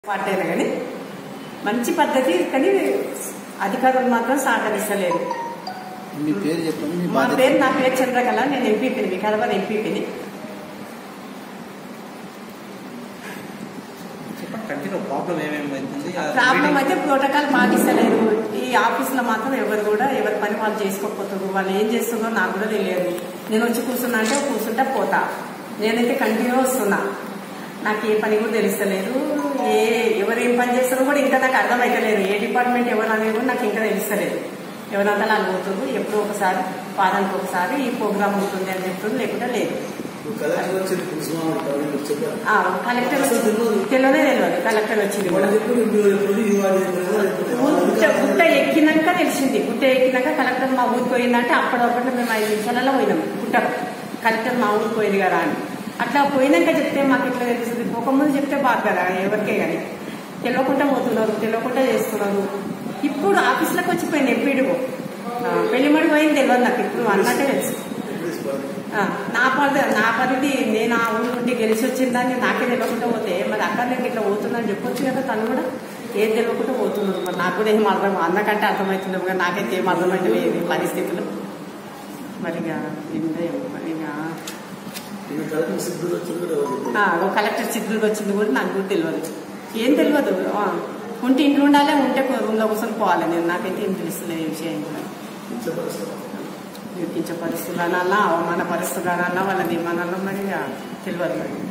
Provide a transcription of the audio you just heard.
పార్టీనే కానీ మంచి పద్ధతి కానీ అధికారులు మాత్రం సహకరిస్తలేరు మీ పేరు చెప్పండి మీ మా బాధ్యత పేరు నా పేరు చంద్రకళ నేను ఎంపీపీని వికారాబాద్ ఎంపీపీని చెప్పండి కంటిన్యూ ప్రాబ్లం ఏమేమి అవుతుంది ఆ ప్రాబ్లం మీటింగ్- అయితే ప్రోటోకాల్ పాటిస్తలేరు ఈ ఆఫీసులో మాత్రం ఎవరు కూడా ఎవరి పని వాళ్ళు చేసుకోకపోతున్నారు వాళ్ళు ఏం చేస్తున్నారో నాకు కూడా తెలియదు నేను వచ్చి కూర్చున్నా అంటే కూర్చుంటే పోతా నేనైతే కంటిన్యూ వస్తున్నా నాకు ఏ పని కూడా తెలుస్తలేదు ఏ ఎవరు ఏం పని చేస్తారో కూడా ఇంకా నాకు అర్థమైతలేదు ఏ డిపార్ట్మెంట్ ఎవరు అనేది కూడా నాకు ఇంకా తెలుస్తలేదు ఎవరంతా నాకు పోతున్నారు ఎప్పుడో ఒకసారి వారానికి ఒకసారి ఈ ప్రోగ్రామ్ ఉంటుంది అని చెప్తుంది లేకుంటే లేదు కలెక్టర్ వచ్చింది కుసుమా మీకు చెప్పారు ఆ, కలెక్టర్ వచ్చి తెలియనే తెలియదు కలెక్టర్ వచ్చింది కూడా వాళ్ళు ఎప్పుడు ఇంటి ఎప్పుడు ఈ వాడి గుట్ట గుట్ట ఎక్కినాక తెలిసింది గుట్ట ఎక్కినాక కలెక్టర్ మా ఊరికి పోయిందంటే అప్పటివరకు మేము ఐదు నిమిషాలలో పోయినాం గుట్ట కలెక్టర్ మా ఊరికి పోయింది కదా అని అట్లా పోయినాక చెప్తే మాకు ఎట్లా తెలుస్తుంది పోకముందు చెప్తే బాగా కదా ఎవరికే కానీ తెలియకుండా పోతున్నారు తెలియకుండా చేస్తున్నారు ఇప్పుడు ఆఫీస్లోకి వచ్చిపోయింది ఎంపీడీఓ పెళ్లిమడి పోయింది తెలియదు నాకు ఇప్పుడు అన్నట్టే తెలుసు ఆ, నా పది నా పరిధి నేను ఆ ఊరు నుండి గెలిచి వచ్చిందని నాకే తెలియకుండా పోతే మరి అక్కడ నేను ఇట్లా పోతుందని చెప్పొచ్చు కదా తను కూడా ఏం తెలియకుండా పోతున్నారు మరి నాకు కూడా ఏం అర్థం అన్నకంటే అర్థమవుతుంది కానీ నాకైతే ఏం అర్థమైతే లేదు ఈ పరిస్థితులు మరి ఇక ఏందో ఏమో మరి ఇక కలెక్టర్ సిద్ధులు వచ్చింది కూడా ఎవరు చెప్పారు? ఆ, ఓ కలెక్టర్ చిత్రుడు వచ్చింది కూడా నాకు కూడా తెలియదు ఏం తెలియదు ఆ, ఉంటే ఇంట్లో ఉండాలి ఉంటే రూమ్లో కూర్చొని పోవాలి నేను నాకైతే ఏం తెలుస్తలేదు ఈ విషయం కూడా చెప్పారు సార్ కించ పరిస్థితులనన్నా అవమాన పరిస్థితులనన్నా వాళ్ళని ఏమన్నా మరి ఇక తెలియదు మరి